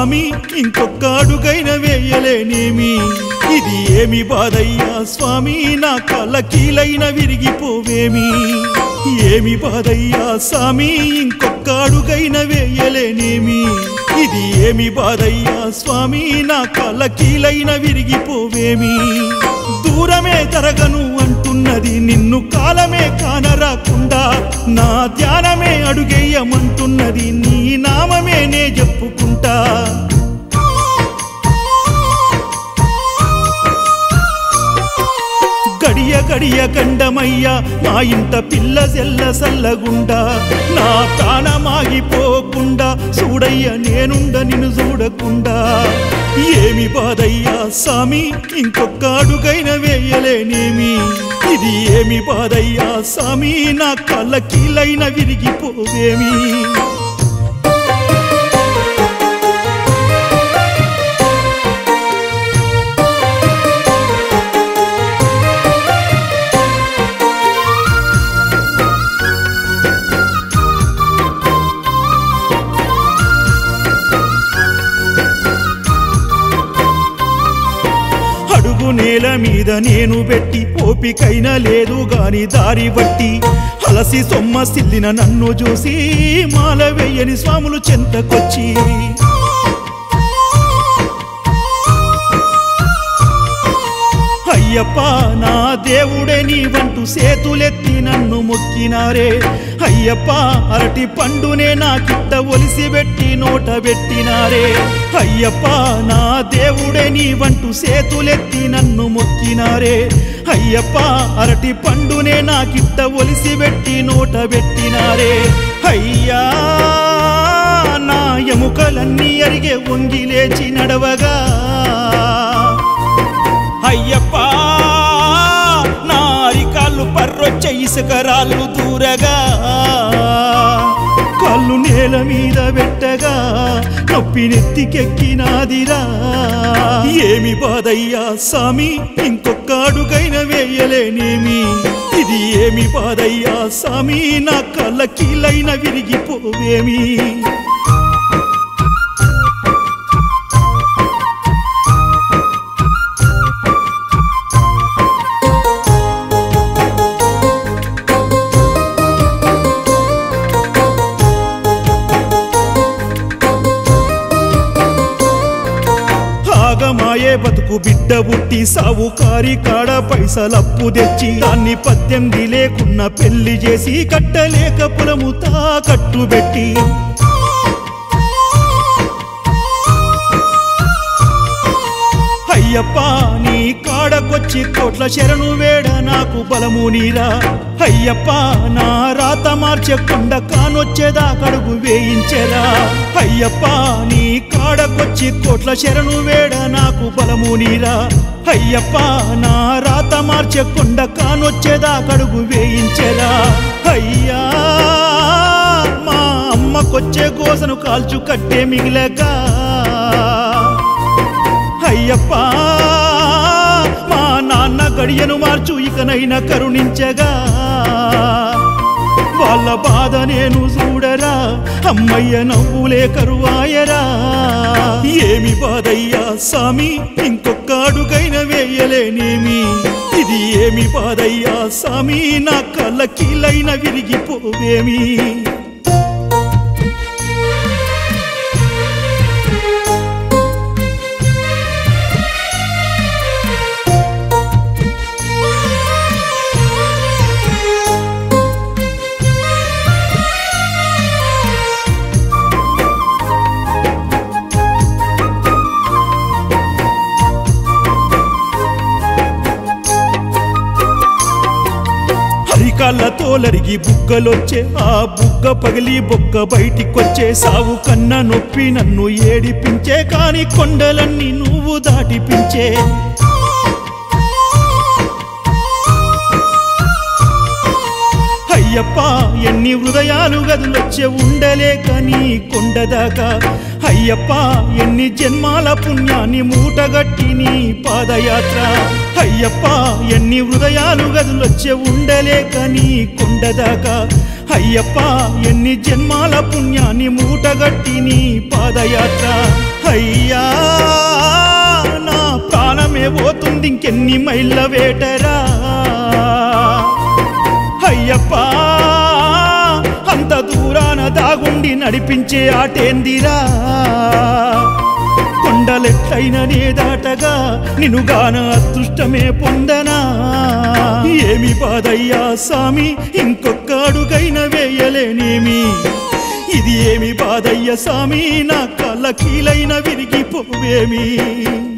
స్వామి ఇంకొక అడుగైన వేయలేనేమి ఇది ఏమి బాధయ్యా స్వామి నా కళ్ళ కీలైన విరిగిపోవేమి ఏమి బాధయ్యా స్వామి ఇంకొక అడుగైన వేయలేనేమి ఇది ఏమి బాధయ్యా స్వామి నా కళ్ళ కీలైన విరిగిపోవేమి దూరమే తరగను అంటున్నది నిన్ను కాలమే కానరాకుండా నా ధ్యానమే అడుగేయమంటున్నది నీ నామమే నే చెప్పుకుంటా గడియ గడియ గండమయ్యా మా ఇంట పిల్ల సెల్ల సల్లగుండా నా ప్రాణమాగిపోకుండా చూడయ్య నేనుండ నిన్ను చూడకుండా ఏమి బాధయ్యా స్వామి ఇంకొక అడుగైన వేయలేనేమి ఇది ఏమి బాధయ్యా స్వామి నా కళ్ళ కీలైన విరిగిపోవేమి అడుగు నేల మీద నేను పెట్టి ఓపికైనా లేదు గాని దారి బట్టి అలసి సొమ్మ సిల్లిన నన్ను చూసి మాల వెయ్యని స్వాములు చెంతకొచ్చి అయ్యప్ప నా దేవుడే నీవంటూ సేతులెత్తి నన్ను మొక్కినారే అయ్యప్ప అరటి పండునే నాకిట్ట ఒలిసి పెట్టి నోట పెట్టినారే అయ్యప్ప నా దేవుడే నీవంటూ సేతులెత్తి నన్ను మొక్కినారే అయ్యప్ప అరటి పండునే నాకిట్ట ఒలిసి పెట్టి నోట పెట్టినారే అయ్యా నా ఎముకలన్నీ అరిగే వంగి లేచి నడవగా అయ్యప్ప నా అరికాళ్ళు పర్రొచ్చ ఇసుకరాళ్ళు దూరగా కళ్ళు నేల మీద పెట్టగా నొప్పి నెత్తికెక్కినాదిరా ఏమి బాధయ్యా స్వామి ఇంకొక అడుగైన వేయలేనేమి ఇది ఏమి బాధయ్యా స్వామి నా కళ్ళ కీలైన విరిగిపోవేమి ఆగమాయే బతుకు బిడ్డ బుట్టి సావుకారి కాడ పైసలప్పు తెచ్చి దాన్ని పద్దెనిమిది లేకున్న పెళ్లి చేసి కట్టలేక పొలము తాకట్టు పెట్టి అయ్యప్ప నీ కాడకొచ్చి కోట్ల శరణు వేడ నాకు బలము నీరా అయ్యప్ప నా రాత మార్చకుండా కానొచ్చేదా కడుగు వేయించెరా అయ్యప్ప నీ కాడకొచ్చి కోట్ల శరణు వేడ నాకు బలము నీరా అయ్యప్ప నా రాత మార్చకుండా కానొచ్చేదా కడుగు వేయించెరా అయ్యా మా అమ్మకొచ్చే గోసను కాల్చు కట్టే మిగిలక అయ్యప్ప మా నాన్న గడియను మార్చు ఇకనైనా కరుణించగా వాళ్ళ బాధ నేను చూడరా అమ్మయ్య నవ్వులే కరువాయరా ఏమి బాధయ్యా స్వామి ఇంకొక అడుగైన వేయలేనేమి ఇది ఏమి బాధయ్యా స్వామి నా కళ్ళ కీలైన విరిగిపోవేమి అరికాళ్ళతో లరిగి బుగ్గలొచ్చే ఆ బుగ్గ పగిలి బొగ్గ బయటికొచ్చే సావు కన్న నొప్పి నన్ను ఏడిపించే కాని కొండలన్నీ నువ్వు దాటిపించే అయ్యప్ప ఎన్ని హృదయాలు గదులొచ్చే ఉండలేక నీ కొండదాకా అయ్యప్ప ఎన్ని జన్మాల పుణ్యాన్ని మూటగట్టి నీ పాదయాత్ర అయ్యప్ప ఎన్ని హృదయాలు గదులొచ్చే ఉండలేక నీ కొండదాకా అయ్యప్ప ఎన్ని జన్మాల పుణ్యాన్ని మూటగట్టి నీ పాదయాత్ర అయ్యా నా ప్రాణమే పోతుంది ఇంకెన్ని మైళ్ళ వేటరా అయ్యప్ప అంత దూరాన దాగుండి నడిపించే ఆటేందిరా కొండలెట్లైన నే దాటగా నినుగాన అదృష్టమే పొందనా ఏమి బాధయ్యా సామి ఇంకొక్క అడుగైన వేయలేనేమి ఇది ఏమి బాధయ్య సామి నా కళ్ళ కీలైన విరిగిపోవేమి